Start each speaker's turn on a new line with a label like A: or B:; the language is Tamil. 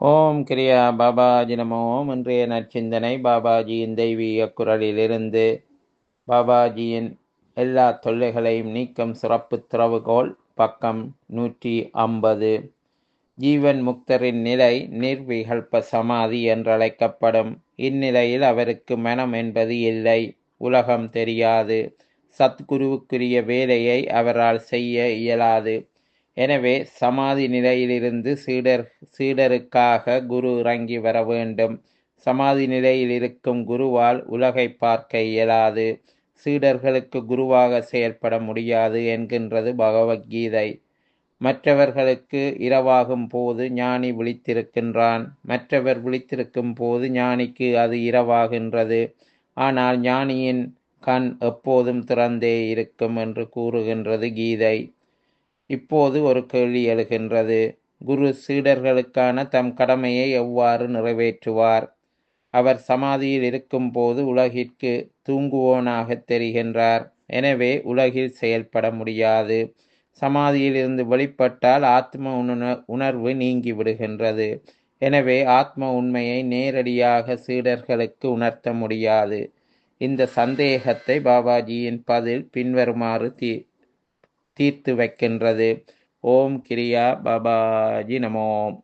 A: ஓம் கிரியா பாபாஜி நமோ இன்றைய நற்சிந்தனை பாபாஜியின் தெய்வீக குரலிலிருந்து பாபாஜியின் எல்லா தொல்லைகளையும் நீக்கும் சிறப்பு திறவுகோல் பக்கம் நூற்றி ஐம்பது ஜீவன் முக்தரின் நிலை நிர்விகல்ப சமாதி என்றழைக்கப்படும் இந்நிலையில் அவருக்கு மனம் என்பது இல்லை உலகம் தெரியாது சத்குருவுக்குரிய வேலையை அவரால் செய்ய இயலாது எனவே சமாதி நிலையிலிருந்து சீடர் சீடருக்காக குரு இறங்கி வர வேண்டும் சமாதி நிலையில் இருக்கும் குருவால் உலகை பார்க்க இயலாது சீடர்களுக்கு குருவாக செயல்பட முடியாது என்கின்றது பகவத்கீதை மற்றவர்களுக்கு இரவாகும் போது ஞானி விழித்திருக்கின்றான் மற்றவர் விழித்திருக்கும் போது ஞானிக்கு அது இரவாகின்றது ஆனால் ஞானியின் கண் எப்போதும் திறந்தே இருக்கும் என்று கூறுகின்றது கீதை இப்போது ஒரு கேள்வி எழுகின்றது குரு சீடர்களுக்கான தம் கடமையை எவ்வாறு நிறைவேற்றுவார் அவர் சமாதியில் இருக்கும்போது உலகிற்கு தூங்குவோனாக தெரிகின்றார் எனவே உலகில் செயல்பட முடியாது சமாதியில் இருந்து வெளிப்பட்டால் ஆத்ம உணர் உணர்வு நீங்கி விடுகின்றது எனவே ஆத்ம உண்மையை நேரடியாக சீடர்களுக்கு உணர்த்த முடியாது இந்த சந்தேகத்தை பாபாஜியின் பதில் பின்வருமாறு தீ தீர்த்து வைக்கின்றது ஓம் கிரியா பாபாஜி நமோம்